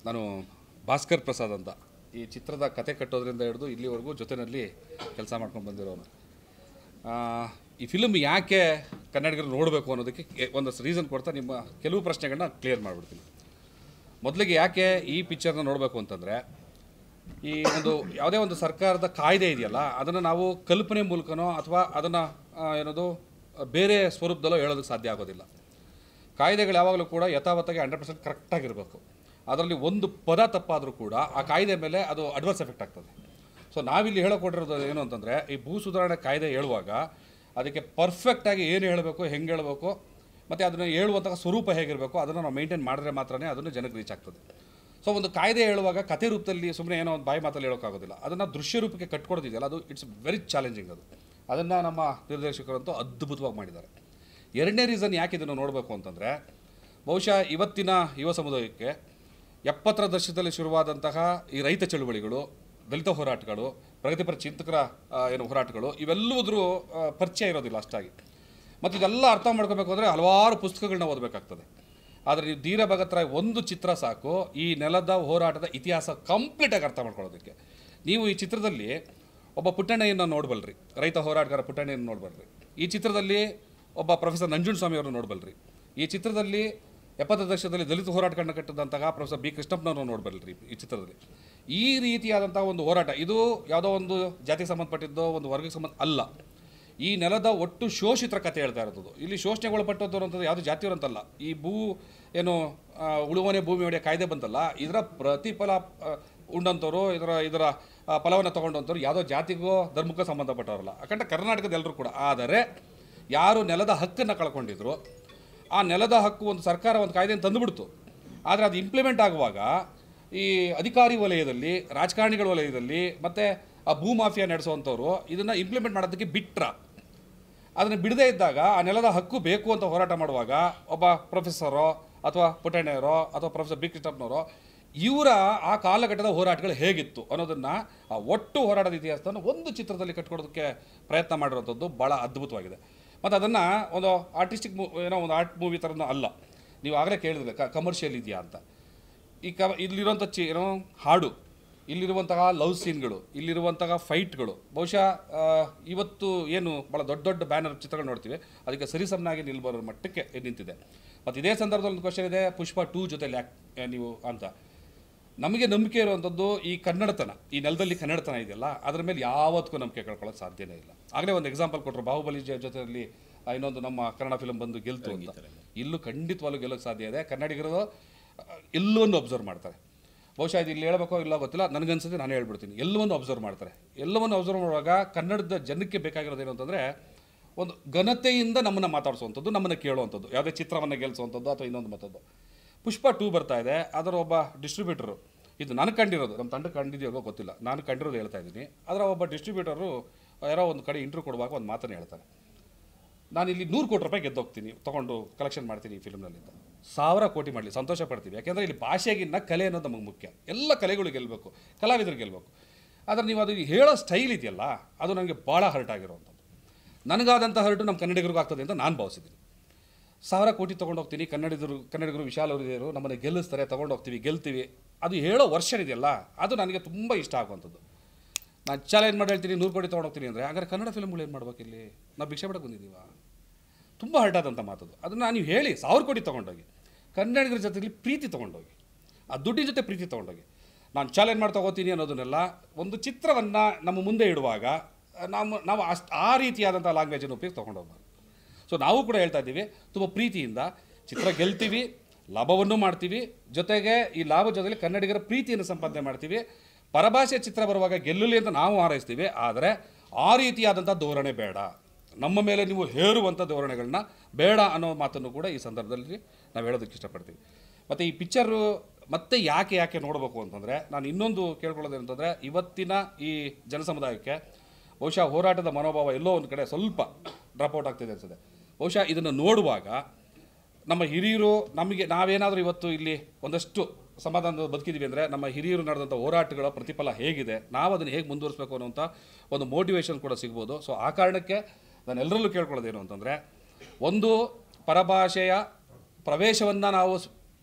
ನಾನು ಭಾಸ್ಕರ್ ಪ್ರಸಾದ್ ಅಂತ ಈ ಚಿತ್ರದ ಕತೆ ಕಟ್ಟೋದ್ರಿಂದ ಹಿಡಿದು ಇಲ್ಲಿವರೆಗೂ ಜೊತೆಯಲ್ಲಿ ಕೆಲಸ ಮಾಡ್ಕೊಂಡು ಬಂದಿರೋನು ಆ, ಈ ಫಿಲ್ಮ್ ಯಾಕೆ ಕನ್ನಡಿಗರು ನೋಡಬೇಕು ಅನ್ನೋದಕ್ಕೆ ಕೆ- ಒಂದಷ್ಟು ರೀಸನ್ ಕೊಡ್ತಾ ನಿಮ್ಮ ಕೆಲವು ಪ್ರಶ್ನೆಗಳನ್ನ ಕ್ಲಿಯರ್ ಮಾಡಿಬಿಡ್ತೀನಿ ಮೊದಲಿಗೆ ಯಾಕೆ ಈ ಪಿಕ್ಚರ್ನ ನೋಡಬೇಕು ಅಂತಂದರೆ ಈ ಒಂದು ಯಾವುದೇ ಒಂದು ಸರ್ಕಾರದ ಕಾಯ್ದೆ ಇದೆಯಲ್ಲ ಅದನ್ನು ನಾವು ಕಲ್ಪನೆ ಮೂಲಕನೋ ಅಥವಾ ಅದನ್ನು ಏನದು ಬೇರೆ ಸ್ವರೂಪದಲ್ಲೋ ಹೇಳೋದಕ್ಕೆ ಸಾಧ್ಯ ಆಗೋದಿಲ್ಲ ಕಾಯ್ದೆಗಳು ಯಾವಾಗಲೂ ಕೂಡ ಯಥಾವತ್ತಾಗಿ ಹಂಡ್ರೆಡ್ ಪರ್ಸೆಂಟ್ ಕರೆಕ್ಟಾಗಿರಬೇಕು ಅದರಲ್ಲಿ ಒಂದು ಪದ ತಪ್ಪಾದರೂ ಕೂಡ ಆ ಕಾಯ್ದೆ ಮೇಲೆ ಅದು ಅಡ್ವರ್ಸ್ ಎಫೆಕ್ಟ್ ಆಗ್ತದೆ ಸೊ ನಾವಿಲ್ಲಿ ಹೇಳಕೊಟ್ಟಿರೋದು ಏನು ಅಂತಂದರೆ ಈ ಭೂ ಸುಧಾರಣೆ ಕಾಯ್ದೆ ಹೇಳುವಾಗ ಅದಕ್ಕೆ ಪರ್ಫೆಕ್ಟಾಗಿ ಏನು ಹೇಳಬೇಕು ಹೆಂಗೆ ಹೇಳಬೇಕು ಮತ್ತು ಅದನ್ನು ಹೇಳುವಂತಹ ಸ್ವರೂಪ ಹೇಗಿರಬೇಕು ಅದನ್ನು ನಾವು ಮೇಂಟೈನ್ ಮಾಡಿದ್ರೆ ಮಾತ್ರನೇ ಅದನ್ನು ಜನಕ್ಕೆ ರೀಚ್ ಆಗ್ತದೆ ಸೊ ಒಂದು ಕಾಯ್ದೆ ಹೇಳುವಾಗ ಕಥೆ ರೂಪದಲ್ಲಿ ಸುಮ್ಮನೆ ಏನೋ ಒಂದು ಬಾಯಿ ಮಾತಲ್ಲಿ ಹೇಳೋಕ್ಕಾಗೋದಿಲ್ಲ ಅದನ್ನು ದೃಶ್ಯ ರೂಪಕ್ಕೆ ಕಟ್ಕೊಡೋದಿದೆಯಲ್ಲ ಅದು ಇಟ್ಸ್ ವೆರಿ ಚಾಲೆಂಜಿಂಗ್ ಅದು ಅದನ್ನು ನಮ್ಮ ನಿರ್ದೇಶಕರಂತೂ ಅದ್ಭುತವಾಗಿ ಮಾಡಿದ್ದಾರೆ ಎರಡನೇ ರೀಸನ್ ಯಾಕೆ ಇದನ್ನು ನೋಡಬೇಕು ಅಂತಂದರೆ ಬಹುಶಃ ಇವತ್ತಿನ ಯುವ ಸಮುದಾಯಕ್ಕೆ ಎಪ್ಪತ್ತರ ದಶಕದಲ್ಲಿ ಶುರುವಾದಂತಹ ಈ ರೈತ ಚಳುವಳಿಗಳು ದಲಿತ ಹೋರಾಟಗಳು ಪ್ರಗತಿಪರ ಚಿಂತಕರ ಆ, ಏನು ಹೋರಾಟಗಳು ಇವೆಲ್ಲವುದ್ರ ಆ, ಪರಿಚಯ ಇರೋದಿಲ್ಲ ಅಷ್ಟಾಗಿ ಮತ್ತು ಇದೆಲ್ಲ ಅರ್ಥ ಮಾಡ್ಕೋಬೇಕು ಅಂದರೆ ಹಲವಾರು ಪುಸ್ತಕಗಳನ್ನ ಓದಬೇಕಾಗ್ತದೆ ಆದರೆ ನೀವು ಧೀರ ಭಗತ್ ರಾಯ್ ಒಂದು ಚಿತ್ರ ಸಾಕು ಈ ನೆಲದ ಹೋರಾಟದ ಇತಿಹಾಸ ಕಂಪ್ಲೀಟಾಗಿ ಅರ್ಥ ಮಾಡ್ಕೊಳ್ಳೋದಕ್ಕೆ ನೀವು ಈ ಚಿತ್ರದಲ್ಲಿ ಒಬ್ಬ ಪುಟ್ಟಣ್ಣಯನ್ನು ನೋಡಬಲ್ರಿ ರೈತ ಹೋರಾಟಗಾರ ಪುಟ್ಟಣ್ಣಯನ್ನು ನೋಡಬಲ್ರಿ ಈ ಚಿತ್ರದಲ್ಲಿ ಒಬ್ಬ ಪ್ರೊಫೆಸರ್ ನಂಜುಂಡ ಸ್ವಾಮಿ ಅವರನ್ನು ನೋಡಬಲ್ರಿ ಈ ಚಿತ್ರದಲ್ಲಿ ಎಪ್ಪತ್ತರ ದಶಕದಲ್ಲಿ ದಲಿತ ಹೋರಾಟಗಳನ್ನ ಕಟ್ಟಿದಂತಹ ಪ್ರೊಫೆಸರ್ ಬಿ ಕೃಷ್ಣಪ್ಪನವ್ರನ್ನ ನೋಡಬಲ್ರಿ ಈ ಚಿತ್ರದಲ್ಲಿ ಈ ರೀತಿಯಾದಂತಹ ಒಂದು ಹೋರಾಟ ಇದು ಯಾವುದೋ ಒಂದು ಜಾತಿಗೆ ಸಂಬಂಧಪಟ್ಟಿದ್ದೋ ಒಂದು ವರ್ಗಕ್ಕೆ ಸಂಬಂಧ ಅಲ್ಲ ಈ ನೆಲದ ಒಟ್ಟು ಶೋಷಿತರ ಕಥೆ ಹೇಳ್ತಾ ಇರೋದು ಇಲ್ಲಿ ಶೋಷಣೆಗೊಳಪಟ್ಟದ್ದು ಅಂತದ್ದು ಯಾವುದು ಜಾತಿಯವರು ಅಂತಲ್ಲ ಈ ಭೂ ಏನು ಆ, ಉಳುವನೆ ಭೂಮಿ ಒಡೆಯ ಕಾಯ್ದೆ ಬಂತಲ್ಲ ಇದರ ಪ್ರತಿಫಲ ಆ, ಉಂಡಂಥವ್ರು ಇದರ ಇದರ ಆ, ಫಲವನ್ನು ತಗೊಂಡಂಥವ್ರು ಯಾವುದೋ ಜಾತಿಗೋ ಧರ್ಮಕ್ಕೋ ಸಂಬಂಧಪಟ್ಟವರಲ್ಲ ಯಾಕಂದ್ರೆ ಕರ್ನಾಟಕದ ಎಲ್ಲರೂ ಕೂಡ ಆದರೆ ಯಾರು ನೆಲದ ಹಕ್ಕನ್ನು ಕಳ್ಕೊಂಡಿದ್ರು ಆ ನೆಲದ ಹಕ್ಕು ಒಂದು ಸರ್ಕಾರ ಒಂದು ಕಾಯ್ದೆಯನ್ನು ತಂದುಬಿಡ್ತು ಆದರೆ ಅದು ಇಂಪ್ಲಿಮೆಂಟ್ ಆಗುವಾಗ ಈ ಅಧಿಕಾರಿ ವಲಯದಲ್ಲಿ ರಾಜಕಾರಣಿಗಳ ವಲಯದಲ್ಲಿ ಮತ್ತು ಆ ಭೂ ಮಾಫಿಯಾ ನಡೆಸುವಂಥವ್ರು ಇದನ್ನು ಇಂಪ್ಲಿಮೆಂಟ್ ಮಾಡೋದಕ್ಕೆ ಬಿಟ್ರ ಅದನ್ನು ಬಿಡದೇ ಇದ್ದಾಗ ಆ ನೆಲದ ಹಕ್ಕು ಬೇಕು ಅಂತ ಹೋರಾಟ ಮಾಡುವಾಗ ಒಬ್ಬ ಪ್ರೊಫೆಸರೋ ಅಥವಾ ಪುಟಣ್ಣೆಯರೋ ಅಥವಾ ಪ್ರೊಫೆಸರ್ ಬಿ ಕೃಷ್ಣಪ್ಪನವರೋ ಇವರ ಆ ಕಾಲಘಟ್ಟದ ಹೋರಾಟಗಳು ಹೇಗಿತ್ತು ಅನ್ನೋದನ್ನು ಆ ಒಟ್ಟು ಹೋರಾಟದ ಇತಿಹಾಸವನ್ನು ಒಂದು ಚಿತ್ರದಲ್ಲಿ ಕಟ್ಕೊಡೋದಕ್ಕೆ ಪ್ರಯತ್ನ ಮಾಡಿರೋಂಥದ್ದು ಭಾಳ ಅದ್ಭುತವಾಗಿದೆ ಮತ್ತು ಅದನ್ನು ಒಂದು ಆರ್ಟಿಸ್ಟಿಕ್ ಮೂ ಏನೋ ಒಂದು ಆರ್ಟ್ ಮೂವಿ ಥರನೂ ಅಲ್ಲ ನೀವು ಆಗಲೇ ಕೇಳಿದ್ರೆ ಕ ಕಮರ್ಷಿಯಲ್ ಇದೆಯಾ ಅಂತ ಈ ಕ ಇಲ್ಲಿರುವಂಥ ಚಿ ಏನೋ ಹಾಡು ಇಲ್ಲಿರುವಂತಹ ಲವ್ ಸೀನ್ಗಳು ಇಲ್ಲಿರುವಂತಹ ಫೈಟ್ಗಳು ಬಹುಶಃ ಆ, ಇವತ್ತು ಏನು ಭಾಳ ದೊಡ್ಡ ದೊಡ್ಡ ಬ್ಯಾನರ್ ಚಿತ್ರಗಳು ನೋಡ್ತೀವಿ ಅದಕ್ಕೆ ಸರಿಸಮನಾಗಿ ನಿಲ್ಬರೋ ಮಟ್ಟಕ್ಕೆ ನಿಂತಿದೆ ಮತ್ತು ಇದೇ ಸಂದರ್ಭದಲ್ಲಿ ಒಂದು ಕ್ವಶನ್ ಇದೆ ಪುಷ್ಪ ಟೂ ಜೊತೆಲಿ ಯಾಕೆ ಆ, ನೀವು ಅಂತ ನಮಗೆ ನಂಬಿಕೆ ಇರುವಂಥದ್ದು ಈ ಕನ್ನಡತನ ಈ ನೆಲದಲ್ಲಿ ಕನ್ನಡತನ ಇದೆಯಲ್ಲ ಅದರ ಮೇಲೆ ಯಾವತ್ತೂ ನಂಬಿಕೆ ಕಳ್ಕೊಳ್ಳೋಕೆ ಸಾಧ್ಯನೇ ಇಲ್ಲ ಆಗಲೇ ಒಂದು ಎಕ್ಸಾಂಪಲ್ ಕೊಟ್ಟರು ಬಾಹುಬಲಿ ಜ- ಜೊತೆಯಲ್ಲಿ ಆ, ಇನ್ನೊಂದು ನಮ್ಮ ಕನ್ನಡ ಫಿಲ್ಮ್ ಬಂದು ಗೆಲ್ತು ಅಂತ ಇಲ್ಲೂ ಖಂಡಿತವಾಗ್ಲೂ ಗೆಲ್ಲೋಕ್ಕೆ ಸಾಧ್ಯ ಇದೆ ಕನ್ನಡಿಗರು ಆ, ಎಲ್ಲವನ್ನು ಅಬ್ಸರ್ವ್ ಮಾಡ್ತಾರೆ ಬಹುಶಃ ಇದು ಇಲ್ಲಿ ಹೇಳ್ಬೇಕೋ ಇಲ್ಲ ಗೊತ್ತಿಲ್ಲ ನನಗನ್ಸುತ್ತೆ ನಾನು ಹೇಳ್ಬಿಡ್ತೀನಿ ಎಲ್ಲವನ್ನು ಅಬ್ಸರ್ವ್ ಮಾಡ್ತಾರೆ ಎಲ್ಲವನ್ನು ಅಬ್ಸರ್ವ್ ಮಾಡುವಾಗ ಕನ್ನಡದ ಜನಕ್ಕೆ ಬೇಕಾಗಿರೋದು ಏನು ಅಂತಂದರೆ ಒಂದು ಘನತೆಯಿಂದ ನಮ್ಮನ್ನು ಮಾತಾಡಿಸುವಂಥದ್ದು ನಮ್ಮನ್ನು ಕೇಳುವಂಥದ್ದು ಯಾವುದೇ ಚಿತ್ರವನ್ನು ಗೆಲ್ಲಿಸುವಂಥದ್ದು ಅಥವಾ ಇನ್ನೊಂದು ಮತ್ತೊಂದು ಪುಷ್ಪ ಟೂ ಬರ್ತಾ ಇದೆ ಅದರ ಒಬ್ಬ ಡಿಸ್ಟ್ರಿಬ್ಯೂಟರು ಇದು ನಾನು ಕಂಡಿರೋದು ನಮ್ಮ ತಂಡ ಕಂಡಿದೆಯೋ ಗೊತ್ತಿಲ್ಲ ನಾನು ಕಂಡಿರೋದು ಹೇಳ್ತಾ ಇದ್ದೀನಿ ಅದರ ಒಬ್ಬ ಡಿಸ್ಟ್ರಿಬ್ಯೂಟರು ಯಾರೋ ಒಂದು ಕಡೆ ಇಂಟ್ರ್ಯೂ ಕೊಡುವಾಗ ಒಂದು ಮಾತನ್ನು ಹೇಳ್ತಾರೆ ನಾನು ಇಲ್ಲಿ ನೂರು ಕೋಟಿ ರೂಪಾಯಿ ಗೆದ್ದೋಗ್ತೀನಿ ತೊಗೊಂಡು ಕಲೆಕ್ಷನ್ ಮಾಡ್ತೀನಿ ಈ ಫಿಲ್ಮ್ನಲ್ಲಿ ಅಂತ ಸಾವಿರ ಕೋಟಿ ಮಾಡಲಿ ಸಂತೋಷ ಪಡ್ತೀವಿ ಯಾಕೆಂದರೆ ಇಲ್ಲಿ ಭಾಷೆಗಿನ್ನ ಕಲೆ ಅನ್ನೋದು ನಮಗೆ ಮುಖ್ಯ ಎಲ್ಲ ಕಲೆಗಳು ಗೆಲ್ಲಬೇಕು ಕಲಾವಿದರು ಗೆಲ್ಲಬೇಕು ಆದರೆ ನೀವು ಅದು ಹೇಳೋ ಸ್ಟೈಲ್ ಇದೆಯಲ್ಲ ಅದು ನನಗೆ ಭಾಳ ಹರ್ಟ್ ಆಗಿರುವಂಥದ್ದು ನನಗಾದಂಥ ಹರ್ಟು ನಮ್ಮ ಕನ್ನಡಿಗರಿಗೂ ಆಗ್ತದೆ ಅಂತ ನಾನು ಭಾವಿಸಿದ್ದೀನಿ ಸಾವಿರ ಕೋಟಿ ತೊಗೊಂಡು ಹೋಗ್ತೀನಿ ಕನ್ನಡಿಗರು ಕನ್ನಡಿಗರು ವಿಶಾಲ ಹೃದಯರು ನಮ್ಮನ್ನು ಗೆಲ್ಲಿಸ್ತಾರೆ ತೊಗೊಂಡು ಹೋಗ್ತೀವಿ ಗೆಲ್ತೀವಿ ಅದು ಹೇಳೋ ವರ್ಷ ಇದೆಯಲ್ಲ ಅದು ನನಗೆ ತುಂಬ ಇಷ್ಟ ಆಗುವಂಥದ್ದು ನಾನು ಚಾಲೆಂಜ್ ಮಾಡಿ ಹೇಳ್ತೀನಿ ನೂರು ಕೋಟಿ ತೊಗೊಂಡು ಹೋಗ್ತೀನಿ ಅಂದರೆ ಹಾಗಾದ್ರೆ ಕನ್ನಡ ಫಿಲ್ಮ್ಗಳು ಏನು ಮಾಡ್ಬೇಕು ಇಲ್ಲಿ ನಾವು ಭಿಕ್ಷೆ ಬಿಡಕ್ಕೆ ಬಂದಿದ್ದೀವ ತುಂಬ ಹರ್ಟ್ ಆದಂಥ ಮಾತದು ಅದನ್ನು ನೀವು ಹೇಳಿ ಸಾವಿರ ಕೋಟಿ ತೊಗೊಂಡೋಗಿ ಕನ್ನಡಿಗರ ಜೊತೆಲಿ ಪ್ರೀತಿ ತೊಗೊಂಡೋಗಿ ಆ ದುಡ್ಡಿನ ಜೊತೆ ಪ್ರೀತಿ ತೊಗೊಂಡೋಗಿ ನಾನು ಚಾಲೆಂಜ್ ಮಾಡಿ ತಗೋತೀನಿ ಅನ್ನೋದನ್ನೆಲ್ಲ ಒಂದು ಚಿತ್ರವನ್ನು ನಮ್ಮ ಮುಂದೆ ಇಡುವಾಗ ನಾವು ನಾವು ಅಷ್ಟು ಆ ರೀತಿಯಾದಂಥ ಲ್ಯಾಂಗ್ವೇಜನ್ನು ಉಪಯೋಗಿಸಿ ತೊಗೊಂಡೋಗ್ಬಾರ್ದು ಸೊ ನಾವು ಕೂಡ ಹೇಳ್ತಾ ಇದ್ದೀವಿ ತುಂಬ ಪ್ರೀತಿಯಿಂದ ಚಿತ್ರ ಗೆಲ್ತೀವಿ ಲಾಭವನ್ನು ಮಾಡ್ತೀವಿ ಜೊತೆಗೆ ಈ ಲಾಭ ಜೊತೆಲಿ ಕನ್ನಡಿಗರ ಪ್ರೀತಿಯನ್ನು ಸಂಪಾದನೆ ಮಾಡ್ತೀವಿ ಪರಭಾಷೆ ಚಿತ್ರ ಬರುವಾಗ ಗೆಲ್ಲಲಿ ಅಂತ ನಾವು ಹಾರೈಸ್ತೀವಿ ಆದರೆ ಆ ರೀತಿಯಾದಂಥ ಧೋರಣೆ ಬೇಡ ನಮ್ಮ ಮೇಲೆ ನೀವು ಹೇರುವಂಥ ಧೋರಣೆಗಳನ್ನ ಬೇಡ ಅನ್ನೋ ಮಾತನ್ನು ಕೂಡ ಈ ಸಂದರ್ಭದಲ್ಲಿ ನಾವು ಹೇಳೋದಕ್ಕೆ ಇಷ್ಟಪಡ್ತೀವಿ ಮತ್ತು ಈ ಪಿಕ್ಚರು ಮತ್ತೆ ಯಾಕೆ ಯಾಕೆ ನೋಡಬೇಕು ಅಂತಂದರೆ ನಾನು ಇನ್ನೊಂದು ಕೇಳ್ಕೊಳ್ಳೋದೇನಂತಂದರೆ ಇವತ್ತಿನ ಈ ಜನಸಮುದಾಯಕ್ಕೆ ಬಹುಶಃ ಹೋರಾಟದ ಮನೋಭಾವ ಎಲ್ಲೋ ಒಂದು ಕಡೆ ಸ್ವಲ್ಪ ಡ್ರಾಪ್ ಔಟ್ ಆಗ್ತಿದೆ ಅನ್ಸುತ್ತೆ ಬಹುಶಃ ಇದನ್ನು ನೋಡುವಾಗ ನಮ್ಮ ಹಿರಿಯರು ನಮಗೆ ನಾವೇನಾದರೂ ಇವತ್ತು ಇಲ್ಲಿ ಒಂದಷ್ಟು ಸಮಾಧಾನದ ಬದುಕಿದ್ದೀವಿ ಅಂದರೆ ನಮ್ಮ ಹಿರಿಯರು ನಡೆದಂಥ ಹೋರಾಟಗಳ ಪ್ರತಿಫಲ ಹೇಗಿದೆ ನಾವು ಅದನ್ನು ಹೇಗೆ ಮುಂದುವರಿಸಬೇಕು ಅನ್ನೋಂಥ ಒಂದು ಮೋಟಿವೇಶನ್ ಕೂಡ ಸಿಗ್ಬೋದು ಸೊ ಆ ಕಾರಣಕ್ಕೆ ನಾನು ಎಲ್ಲರಲ್ಲೂ ಕೇಳ್ಕೊಳ್ಳೋದೇನು ಅಂತಂದರೆ ಒಂದು ಪರಭಾಷೆಯ ಪ್ರವೇಶವನ್ನು ನಾವು ಸ್-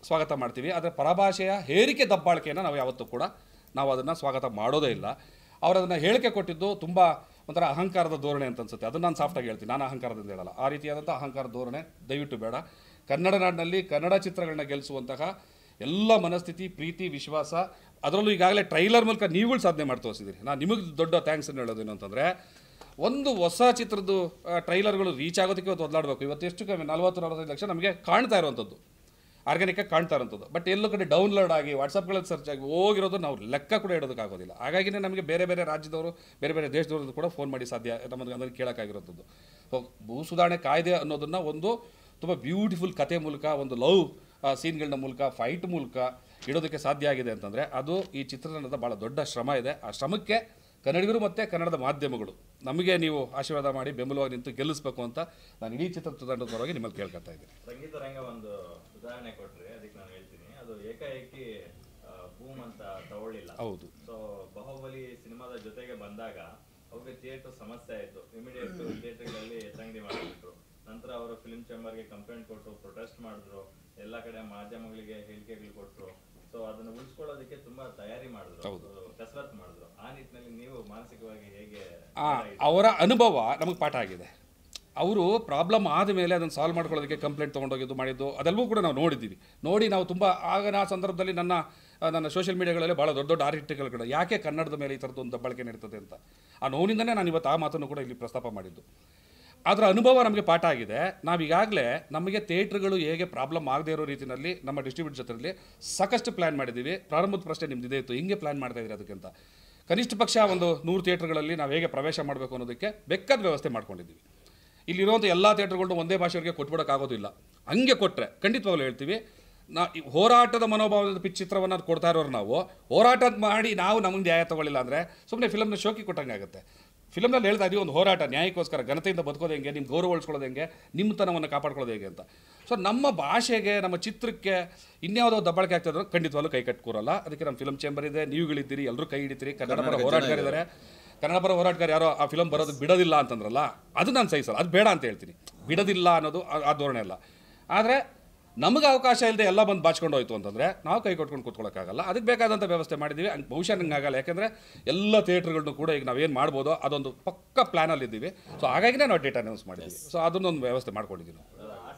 ಸ್ವಾಗತ ಮಾಡ್ತೀವಿ ಆದರೆ ಪರಭಾಷೆಯ ಹೇರಿಕೆ ದಬ್ಬಾಳಿಕೆಯನ್ನು ನಾವು ಯಾವತ್ತೂ ಕೂಡ ನಾವು ಅದನ್ನು ಸ್ವಾಗತ ಮಾಡೋದೇ ಇಲ್ಲ ಅವರು ಅದನ್ನು ಹೇಳಿಕೆ ಕೊಟ್ಟಿದ್ದು ತುಂಬ ಒಂಥರ ಅಹಂಕಾರದ ಧೋರಣೆ ಅಂತ ಅನ್ಸುತ್ತೆ ಅದನ್ನು ನಾನು ಸಾಫ್ಟಾಗಿ ಹೇಳ್ತೀನಿ ನಾನು ಅಹಂಕಾರದಿಂದ ಹೇಳಲ್ಲ ಆ ರೀತಿಯಾದಂಥ ಅಹಂಕಾರ ಧೋರಣೆ ದಯವಿಟ್ಟು ಬೇಡ ಕನ್ನಡ ನಾಡಿನಲ್ಲಿ ಕನ್ನಡ ಚಿತ್ರಗಳನ್ನ ಗೆಲ್ಲಿಸುವಂತಹ ಎಲ್ಲ ಮನಸ್ಥಿತಿ ಪ್ರೀತಿ ವಿಶ್ವಾಸ ಅದರಲ್ಲೂ ಈಗಾಗಲೇ ಟ್ರೈಲರ್ ಮೂಲಕ ನೀವುಗಳು ಸಾಧನೆ ಮಾಡಿ ತೋರಿಸಿದ್ದೀರಿ ನಾನು ನಿಮಗೆ ದೊಡ್ಡ ಥ್ಯಾಂಕ್ಸ್ ಅನ್ನು ಹೇಳೋದೇನು ಅಂತಂದರೆ ಒಂದು ಹೊಸ ಚಿತ್ರದ್ದು ಟ್ರೈಲರ್ಗಳು ರೀಚ್ ಆಗೋದಕ್ಕೆ ಇವತ್ತು ಒದಲಾಡಬೇಕು ಇವತ್ತು ಎಷ್ಟು ಕಮ್ಮಿ ನಲ್ವತ್ತು ನಲವತ್ತೈದು ಲಕ್ಷ ನಮಗೆ ಕಾಣ್ತಾ ಇರುವಂಥದ್ದು ಆರ್ಗ್ಯಾನಿಕ್ಕಾಗಿ ಕಾಣ್ತಾ ಇರೋಂಥದ್ದು ಬಟ್ ಎಲ್ಲೋ ಕಡೆ ಡೌನ್ಲೋಡ್ ಆಗಿ ವಾಟ್ಸಪ್ಗಳಲ್ಲಿ ಸರ್ಚ್ ಆಗಿ ಹೋಗಿರೋದು ನಾವು ಲೆಕ್ಕ ಕೂಡ ಇಡೋದಕ್ಕಾಗೋದಿಲ್ಲ ಹಾಗಾಗಿನೇ ನಮಗೆ ಬೇರೆ ಬೇರೆ ರಾಜ್ಯದವರು ಬೇರೆ ಬೇರೆ ದೇಶದವರು ಕೂಡ ಫೋನ್ ಮಾಡಿ ಸಾಧ್ಯ ನಮಗೆ ಅದನ್ನು ಕೇಳೋಕ್ಕಾಗಿರೋಂಥದ್ದು ಸೊ ಭೂ ಸುಧಾರಣೆ ಕಾಯ್ದೆ ಅನ್ನೋದನ್ನು ಒಂದು ತುಂಬ ಬ್ಯೂಟಿಫುಲ್ ಕತೆ ಮೂಲಕ ಒಂದು ಲವ್ ಸೀನ್ಗಳನ್ನ ಮೂಲಕ ಫೈಟ್ ಮೂಲಕ ಇಡೋದಕ್ಕೆ ಸಾಧ್ಯ ಆಗಿದೆ ಅಂತಂದರೆ ಅದು ಈ ಚಿತ್ರರಂಗದ ಭಾಳ ದೊಡ್ಡ ಶ್ರಮ ಇದೆ ಆ ಶ್ರಮಕ್ಕೆ ಕನ್ನಡಿಗರು ಮತ್ತು ಕನ್ನಡದ ಮಾಧ್ಯಮಗಳು ನಮಗೆ ನೀವು ಆಶೀರ್ವಾದ ಮಾಡಿ ಬೆಂಬಲವಾಗಿ ನಿಂತು ಗೆಲ್ಲಿಸಬೇಕು ಅಂತ ನಾನು ಇಡೀ ಚಿತ್ರತಂಡದ ಪರವಾಗಿ ನಿಮ್ಮಲ್ಲಿ ಕೇಳ್ಕೊತಾ ಇದ್ದೀನಿ ಸಂಗೀತ ರಂಗ ಒಂದು ಉದಾಹರಣೆ ಕೊಟ್ರಿ ಅದಕ್ಕೆ ನಾನು ಹೇಳ್ತೀನಿ ಅದು ಏಕಾಏಕಿ ಬೂಮ್ ಅಂತ ತಗೊಳ್ಳಿಲ್ಲ ಹೌದು ಸೊ ಬಾಹುಬಲಿ ಸಿನಿಮಾದ ಜೊತೆಗೆ ಬಂದಾಗ ಅವ್ರಿಗೆ ಥಿಯೇಟರ್ ಸಮಸ್ಯೆ ಆಯಿತು ಇಮಿಡಿಯೇಟ್ ಥಿಯೇಟರ್ಗಳಲ್ಲಿ ಎತ್ತಂಗಡಿ ಮಾಡಿಬಿಟ್ರು ನಂತರ ಅವರು ಫಿಲ್ಮ್ ಚೇಂಬರ್ಗೆ ಕಂಪ್ಲೇಂಟ್ ಕೊಟ್ಟು ಪ್ರೊಟೆಸ್ಟ್ ಮಾಡಿದ್ರು ಎಲ್ಲ ಕಡೆ ಮಾಧ್ಯಮಗಳಿಗೆ ಹೇಳಿಕೆಗಳು ಕೊಟ್ಟರು ಸೊ ಅದನ್ನು ಉಳಿಸ್ಕೊಳ್ಳೋದಕ್ಕೆ ತುಂಬಾ ತಯಾರಿ ಮಾಡಿದ್ರು ಕಸರತ್ತು ಮಾಡಿದ್ರು ಆ ನಿಟ್ಟಿನಲ್ಲಿ ನೀವು ಮಾನಸಿಕವಾಗಿ ಹೇಗೆ ಆ, ಅವರ ಅನುಭವ ನಮಗೆ ಪಾಠ ಆಗಿದೆ ಅವರು ಪ್ರಾಬ್ಲಮ್ ಆದಮೇಲೆ ಅದನ್ನು ಸಾಲ್ವ್ ಮಾಡ್ಕೊಳ್ಳೋದಕ್ಕೆ ಕಂಪ್ಲೇಂಟ್ ತೊಗೊಂಡೋಗಿದ್ದು ಮಾಡಿದ್ದು ಅದೆಲ್ಲವೂ ಕೂಡ ನಾವು ನೋಡಿದ್ದೀವಿ ನೋಡಿ ನಾವು ತುಂಬ ಆಗ ಆ ಸಂದರ್ಭದಲ್ಲಿ ನನ್ನ ಆ, ನನ್ನ ಸೋಷಿಯಲ್ ಮೀಡಿಯಾಗಳಲ್ಲಿ ಭಾಳ ದೊಡ್ಡ ದೊಡ್ಡ ಆರ್ಟಿಕಲ್ಗಳು ಯಾಕೆ ಕನ್ನಡದ ಮೇಲೆ ಈ ಥರದ್ದು ಒಂದು ದಬ್ಬಾಳಿಕೆ ನಡೀತದೆ ಅಂತ ಆ ನೋವಿನಿಂದನೇ ನಾನು ಇವತ್ತು ಆ ಮಾತನ್ನು ಕೂಡ ಇಲ್ಲಿ ಪ್ರಸ್ತಾಪ ಮಾಡಿದ್ದು ಅದರ ಅನುಭವ ನಮಗೆ ಪಾಠ ಆಗಿದೆ ನಾವೀಗಾಗಲೇ ನಮಗೆ ಥಿಯೇಟ್ರ್ಗಳು ಹೇಗೆ ಪ್ರಾಬ್ಲಮ್ ಆಗದೇ ಇರೋ ರೀತಿಯಲ್ಲಿ ನಮ್ಮ ಡಿಸ್ಟ್ರಿಬ್ಯೂಟ್ ಜೊತೆಯಲ್ಲಿ ಸಾಕಷ್ಟು ಪ್ಲ್ಯಾನ್ ಮಾಡಿದ್ದೀವಿ ಪ್ರಾರಂಭದ ಪ್ರಶ್ನೆ ನಿಮ್ದು ಇದೇ ಇತ್ತು ಹಿಂಗೆ ಪ್ಲ್ಯಾನ್ ಮಾಡ್ತಾ ಇದ್ದೀರಿ ಅದಕ್ಕಿಂತ ಕನಿಷ್ಠ ಪಕ್ಷ ಒಂದು ನೂರು ಥಿಯೇಟ್ರ್ಗಳಲ್ಲಿ ನಾವು ಹೇಗೆ ಪ್ರವೇಶ ಮಾಡಬೇಕು ಅನ್ನೋದಕ್ಕೆ ಬೇಕಾದ ವ್ಯವಸ್ಥೆ ಮಾಡ್ಕೊಂಡಿದ್ದೀವಿ ಇಲ್ಲಿರುವಂಥ ಎಲ್ಲ ಥಿಯೇಟ್ರ್ಗಳನ್ನೂ ಒಂದೇ ಭಾಷೆಯವರಿಗೆ ಕೊಟ್ಬಿಡೋಕ್ಕಾಗೋದಿಲ್ಲ ಹಂಗೆ ಕೊಟ್ಟರೆ ಖಂಡಿತವಾಗ್ಲೂ ಹೇಳ್ತೀವಿ ನಾ ಈ ಹೋರಾಟದ ಮನೋಭಾವದ ಪಿಚ್ ಚಿತ್ರವನ್ನು ಅದು ಕೊಡ್ತಾ ಇರೋರು ನಾವು ಹೋರಾಟ ಮಾಡಿ ನಾವು ನಮಗೆ ನ್ಯಾಯ ತಗೊಳ್ಳಿಲ್ಲ ಅಂದರೆ ಸುಮ್ಮನೆ ಫಿಲಮ್ನ ಶೋಕಿ ಕೊಟ್ಟಂಗೆ ಆಗುತ್ತೆ ಫಿಲಮ್ನಲ್ಲಿ ಹೇಳ್ತಾ ಇದೀವಿ ಒಂದು ಹೋರಾಟ ನ್ಯಾಯಕ್ಕೋಸ್ಕರ ಘನತೆಯಿಂದ ಬದುಕೋದು ಹೆಂಗೆ ನಿಮ್ಮ ಗೌರವ ಉಳಿಸ್ಕೊಳ್ಳೋದು ಹೆಂಗೆ ನಿಮ್ಮತನವನ್ನು ಕಾಪಾಡ್ಕೊಳ್ಳೋದು ಹೇಗೆ ಅಂತ ಸೊ ನಮ್ಮ ಭಾಷೆಗೆ ನಮ್ಮ ಚಿತ್ರಕ್ಕೆ ಇನ್ಯಾವುದೋ ದಬ್ಬಾಳಿಕೆ ಆಗ್ತದೆ ಖಂಡಿತವಾಗ್ಲೂ ಕೈ ಕಟ್ಕೂರಲ್ಲ ಅದಕ್ಕೆ ನಮ್ಮ ಫಿಲಮ್ ಚೇಂಬರ್ ಇದೆ ನೀವುಗಳಿದ್ದೀರಿ ಎಲ್ಲರೂ ಕೈ ಹಿಡಿತೀರಿ ಕನ್ನಡ ಪರ ಹೋರಾಟಗಾರಿದ್ದಾರೆ ಕನ್ನಡ ಪರ ಹೋರಾಟಗಾರ ಯಾರೋ ಆ ಫಿಲಮ್ ಬರೋದು ಬಿಡೋದಿಲ್ಲ ಅಂತಂದ್ರಲ್ಲ ಅದು ನಾನು ಸಹಿಸಲ್ಲ ಅದು ಬೇಡ ಅಂತ ಹೇಳ್ತೀನಿ ಬಿಡೋದಿಲ್ಲ ಅನ್ನೋದು ಆ- ಆ ಧೋರಣೆ ಅಲ್ಲ ಆದರೆ ನಮಗೆ ಅವಕಾಶ ಇಲ್ಲದೆ ಎಲ್ಲ ಬಂದು ಬಾಚ್ಕೊಂಡು ಹೋಯ್ತು ಅಂತಂದರೆ ನಾವು ಕೈ ಕೊಟ್ಕೊಂಡು ಕೂತ್ಕೊಳ್ಳೋಕ್ಕಾಗಲ್ಲ ಅದಕ್ಕೆ ಬೇಕಾದಂಥ ವ್ಯವಸ್ಥೆ ಮಾಡಿದ್ದೀವಿ ಹಂಗೆ ಬಹುಶಃ ನಂಗೆ ಆಗಲ್ಲ ಯಾಕೆಂದರೆ ಎಲ್ಲ ಥಿಯೇಟ್ರ್ಗಳನ್ನು ಕೂಡ ಈಗ ನಾವೇನು ಮಾಡ್ಬೋದೋ ಅದೊಂದು ಪಕ್ಕ ಪ್ಲ್ಯಾನಲ್ಲಿ ಇದ್ದೀವಿ ಸೊ ಹಾಗಾಗಿನೇ ನಾವು ಡೇಟ್ ಅನೌನ್ಸ್ ಮಾಡಿದ್ದೀವಿ ಸೊ ಅದನ್ನೊಂದು ವ್ಯವಸ್ಥೆ ಮಾಡ್ಕೊಂಡಿದ್ದೀವಿ ನಾವು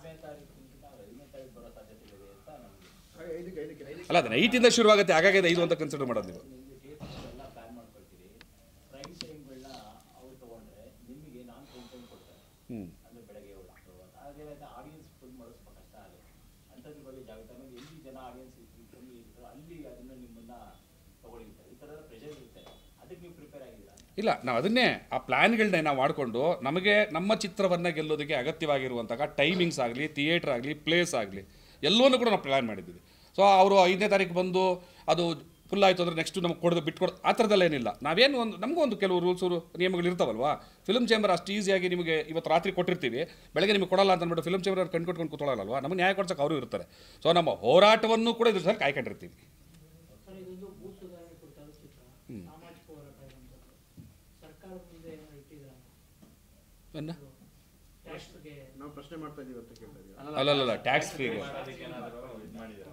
ಅಲ್ಲ ಅದು ನೈಟಿಂದ ಶುರುವಾಗುತ್ತೆ ಹಾಗಾಗಿ ಅದು ಐದು ಅಂತ ಕನ್ಸಿಡರ್ ಮಾಡೋದು ನೀವು ನಿಮ್ಗೆ ಥಿಯೇಟರ್ಸ್ ಎಲ್ಲ ಪ್ಲಾನ್ ಮಾಡ್ಕೊಳ್ತೀರಿ ಪ್ರೈಮ್ ಟೈಮ್ಗಳನ್ನ ಅವ್ರು ತಗೊಂಡ್ರೆ ನಿಮಗೆ ನಾನ್ ಪ್ರೈಮ್ ಟೈಮ್ ಕೊಡ್ತಾರೆ ಹ್ಞೂ ಅಂದ್ರೆ ಬೆಳಗ್ಗೆ ಹೊತ್ತು ಹಾಗೆ ಆಡಿಯನ್ಸ್ ಫುಲ್ ಮಾಡೋದು ಸ್ವಲ್ಪ ಕಷ್ಟ ಆಗುತ್ತೆ ಅಂಥದ್ರ ಬಗ್ಗೆ ಜಾಗೃತ ಆಮೇಲೆ ಎಲ್ಲಿ ಜನ ಆಡಿಯನ್ಸ್ ಕಮ್ಮಿ ಇರ್ತಾರೋ ಅಲ್ಲಿ ಅದನ್ನ ನಿಮ್ಮನ್ನ ತಗೊಳಿರ್ತಾರೆ ಈ ಥರದ ಪ್ರೆಷರ್ ಇರುತ್ತೆ ಅದಕ್ಕೆ ನೀವು ಪ್ರಿಪೇರ್ ಆಗಿದ್ದೀರಾ ಇಲ್ಲ ನಾವು ಅದನ್ನೇ ಆ ಪ್ಲ್ಯಾನ್ಗಳನ್ನೇ ನಾವು ಮಾಡಿಕೊಂಡು ನಮಗೆ ನಮ್ಮ ಚಿತ್ರವನ್ನು ಗೆಲ್ಲೋದಕ್ಕೆ ಅಗತ್ಯವಾಗಿರುವಂತಹ ಟೈಮಿಂಗ್ಸ್ ಆಗಲಿ ಥಿಯೇಟ್ರ್ ಆಗಲಿ ಪ್ಲೇಸ್ ಆಗಲಿ ಎಲ್ಲವನ್ನೂ ಕೂಡ ನಾವು ಪ್ಲ್ಯಾನ್ ಮಾಡಿದ್ದೀವಿ ಸೊ ಅವರು ಐದನೇ ತಾರೀಕು ಬಂದು ಅದು ಫುಲ್ ಆಯಿತು ಅಂದರೆ ನೆಕ್ಸ್ಟು ನಮಗೆ ಕೊಡೋದು ಬಿಟ್ಕೊಡು ಆ ಥರದ್ದೆಲ್ಲ ಏನಿಲ್ಲ ನಾವೇನು ಒಂದು ನಮಗೂ ಒಂದು ಕೆಲವು ರೂಲ್ಸು ನಿಯಮಗಳು ಇರ್ತಾವಲ್ವಾ ಫಿಲ್ಮ್ ಚೇಂಬರ್ ಅಷ್ಟು ಈಸಿಯಾಗಿ ನಿಮಗೆ ಇವತ್ತು ರಾತ್ರಿ ಕೊಟ್ಟಿರ್ತೀವಿ ಬೆಳಗ್ಗೆ ನಿಮಗೆ ಕೊಡಲ್ಲ ಅಂತ ಅಂದ್ಬಿಟ್ಟು ಫಿಲ್ಮ್ ಚೇಂಬರ್ ಕಣ್ ಕೊಟ್ಕೊಂಡು ಕೂತ್ಕೊಳ್ಳಲ್ಲ ನಮಗೆ ನ್ಯಾಯ ಕೊಡ್ಸೋಕೆ ಅವರು ಇರ್ತಾರೆ ಸೊ ನಮ್ಮ ಹೋರಾಟವನ್ನು ಕೂಡ ಇದ್ರ ಸಲ ಕಾಯ್ಕೊಂಡಿರ್ತೀವಿ ಸರ್ ಇದೊಂದು ಭೂ ಸುಧಾರಣೆ ಕುರಿತಾದ ಚಿತ್ರ ಸಾಮಾಜಿಕ ಹೋರಾಟ ಇರುವಂಥದ್ದು ಸರ್ಕಾರದ ಮುಂದೆ ಏನಾದ್ರು ಇಟ್ಟಿದ್ದೀರಾ ಅನ್ನ ಟ್ಯಾಕ್ಸ್ಗೆ ನಾವು ಪ್ರಶ್ನೆ ಮಾಡ್ತಾ ಇದೀವಿ ಅಂತ ಕೇಳ್ತಾ ಇದೀವಿ ಅಲ್ಲಲ್ಲ ಟ್ಯಾಕ್ಸ್ ಫ್ರೀಗೆ ಮಾಡೋದಕ್ಕೆ ಏನಾದರೂ ಇದು ಮಾಡಿದ್ದೀರಾ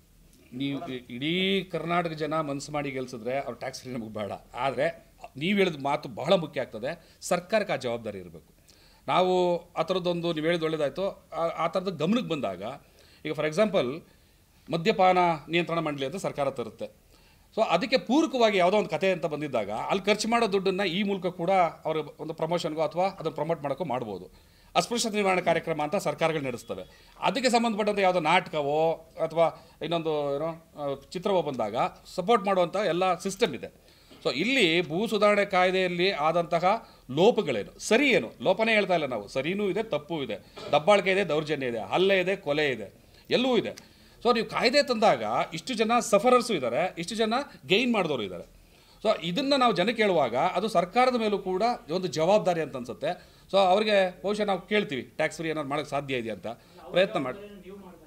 ನೀವು ಇ- ಇಡೀ ಕರ್ನಾಟಕ ಜನ ಮನಸ್ಸು ಮಾಡಿ ಗೆಲ್ಸಿದ್ರೆ ಅವ್ರ ಟ್ಯಾಕ್ಸ್ ಫ್ರೀ ನಮಗೆ ಬೇಡ ಆದರೆ ನೀವು ಹೇಳಿದ ಮಾತು ಬಹಳ ಮುಖ್ಯ ಆಗ್ತದೆ ಸರ್ಕಾರಕ್ಕೆ ಆ ಜವಾಬ್ದಾರಿ ಇರಬೇಕು ನಾವು ಆ ಥರದ್ದೊಂದು ನೀವು ಹೇಳಿದ ಒಳ್ಳೇದಾಯಿತು ಆ- ಆ ಥರದ ಗಮನಕ್ಕೆ ಬಂದಾಗ ಈಗ ಫಾರ್ ಎಕ್ಸಾಂಪಲ್ ಮದ್ಯಪಾನ ನಿಯಂತ್ರಣ ಮಂಡಳಿ ಅಂತ ಸರ್ಕಾರ ತರುತ್ತೆ ಸೊ ಅದಕ್ಕೆ ಪೂರಕವಾಗಿ ಯಾವುದೋ ಒಂದು ಕತೆ ಅಂತ ಬಂದಿದ್ದಾಗ ಅಲ್ಲಿ ಖರ್ಚು ಮಾಡೋ ದುಡ್ಡನ್ನು ಈ ಮೂಲಕ ಕೂಡ ಅವರ ಒಂದು ಪ್ರಮೋಷನ್ಗೋ ಅಥವಾ ಅದನ್ನು ಪ್ರಮೋಟ್ ಮಾಡೋಕ್ಕೋ ಮಾಡ್ಬೋದು ಅಸ್ಪೃಶ್ಯತೆ ನಿವಾರಣೆ ಕಾರ್ಯಕ್ರಮ ಅಂತ ಸರ್ಕಾರಗಳು ನಡೆಸ್ತವೆ ಅದಕ್ಕೆ ಸಂಬಂಧಪಟ್ಟಂತೆ ಯಾವುದೋ ನಾಟಕವೋ ಅಥವಾ ಇನ್ನೊಂದು ಏನೋ ಆ, ಚಿತ್ರವೋ ಬಂದಾಗ ಸಪೋರ್ಟ್ ಮಾಡುವಂಥ ಎಲ್ಲ ಸಿಸ್ಟಮ್ ಇದೆ ಸೊ ಇಲ್ಲಿ ಭೂ ಸುಧಾರಣೆ ಕಾಯ್ದೆಯಲ್ಲಿ ಆದಂತಹ ಲೋಪಗಳೇನು ಸರಿ ಏನು ಲೋಪನೇ ಹೇಳ್ತಾ ಇಲ್ಲ ನಾವು ಸರಿನೂ ಇದೆ ತಪ್ಪು ಇದೆ ದಬ್ಬಾಳಿಕೆ ಇದೆ ದೌರ್ಜನ್ಯ ಇದೆ ಹಲ್ಲೆ ಇದೆ ಕೊಲೆ ಇದೆ ಎಲ್ಲವೂ ಇದೆ ಸೊ ನೀವು ಕಾಯ್ದೆ ತಂದಾಗ ಇಷ್ಟು ಜನ ಸಫರರ್ಸು ಇದ್ದಾರೆ ಇಷ್ಟು ಜನ ಗೈನ್ ಮಾಡಿದವರು ಇದ್ದಾರೆ ಸೊ ಇದನ್ನು ನಾವು ಜನಕ್ಕೆ ಹೇಳುವಾಗ ಅದು ಸರ್ಕಾರದ ಮೇಲೂ ಕೂಡ ಒಂದು ಜವಾಬ್ದಾರಿ ಅಂತ ಅನ್ಸುತ್ತೆ ಸೊ ಅವರಿಗೆ ಬಹುಶಃ ನಾವು ಕೇಳ್ತೀವಿ ಟ್ಯಾಕ್ಸ್ ಫ್ರೀ ಏನಾದ್ರು ಮಾಡೋಕ್ಕೆ ಸಾಧ್ಯ ಇದೆಯಾ ಅಂತ ಪ್ರಯತ್ನ ಮಾಡಿ ನೀವು ಮಾಡ್ತಾ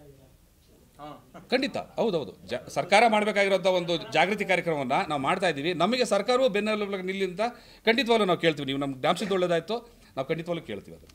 ಇದ್ದೀರಾ ಖಂಡಿತ ಹೌದೌದು ಜ ಸರ್ಕಾರ ಮಾಡಬೇಕಾಗಿರೋಂಥ ಒಂದು ಜಾಗೃತಿ ಕಾರ್ಯಕ್ರಮವನ್ನು ನಾವು ಮಾಡ್ತಾ ಇದ್ದೀವಿ ನಮಗೆ ಸರ್ಕಾರವು ಬೆನ್ನೆಲುಬಾಗಿ ನಿಲ್ಲಿ ಅಂತ ಖಂಡಿತವಾಗ್ಲೂ ನಾವು ಕೇಳ್ತೀವಿ ನೀವು ನಮ್ಗೆ ಜ್ಞಾಪಿಸಿದ ಒಳ್ಳೇದಾಯಿತು ನಾವು ಖಂಡಿತವಾಗ್ಲೂ ಕೇಳ್ತೀವಿ ಅದು